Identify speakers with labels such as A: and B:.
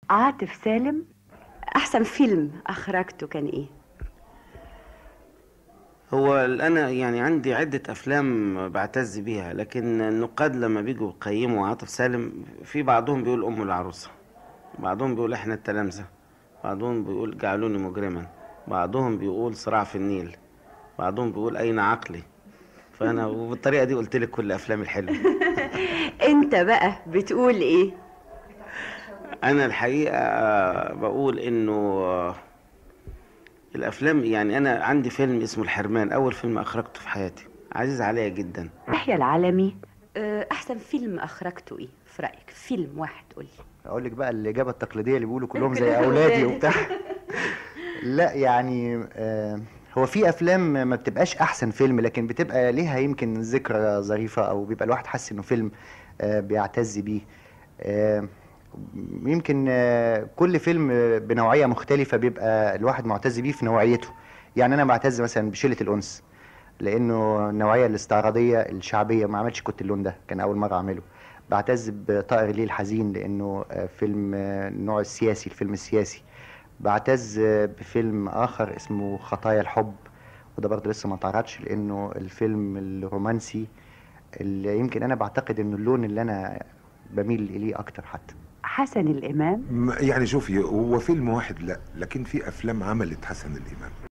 A: عاطف سالم احسن فيلم اخرجته كان ايه
B: هو انا يعني عندي عدة افلام بعتز بيها لكن النقاد لما بيجوا يقيموا عاطف سالم في بعضهم بيقول ام العروسة بعضهم بيقول احنا التلامذة بعضهم بيقول جعلوني مجرما بعضهم بيقول صراع في النيل بعضهم بيقول اين عقلي فانا وبالطريقة دي قلت لك كل الافلام الحلوة
A: انت بقى بتقول ايه
B: انا الحقيقة بقول انه الافلام يعني انا عندي فيلم اسمه الحرمان اول فيلم اخرجته في حياتي عزيز عليا جدا
A: يحيى العالمي آه، احسن فيلم اخرجته ايه في رايك فيلم واحد قولي
C: اقول لك بقى الاجابه التقليديه اللي بيقولوا كلهم زي اولادي وبتاع لا يعني آه، هو في افلام ما بتبقاش احسن فيلم لكن بتبقى ليها يمكن ذكرى ظريفه او بيبقى الواحد حاسس انه فيلم آه، بيعتز بيه آه، يمكن آه، كل فيلم بنوعيه مختلفه بيبقى الواحد معتز بيه في نوعيته يعني انا بعتز مثلا بشله الانس لانه النوعيه الاستعراضيه الشعبيه ما عملش كنت اللون ده كان اول مره اعمله بعتز بطائر الليل الحزين لانه آه، فيلم آه، النوع السياسي الفيلم السياسي بعتز آه، بفيلم اخر اسمه خطايا الحب وده برضه لسه ما اتعرضش لانه الفيلم الرومانسي اللي يمكن انا بعتقد انه اللون اللي انا بميل اليه اكتر حتى
A: حسن الامام
D: م- يعني شوفي هو فيلم واحد لا لكن في افلام عملت حسن الامام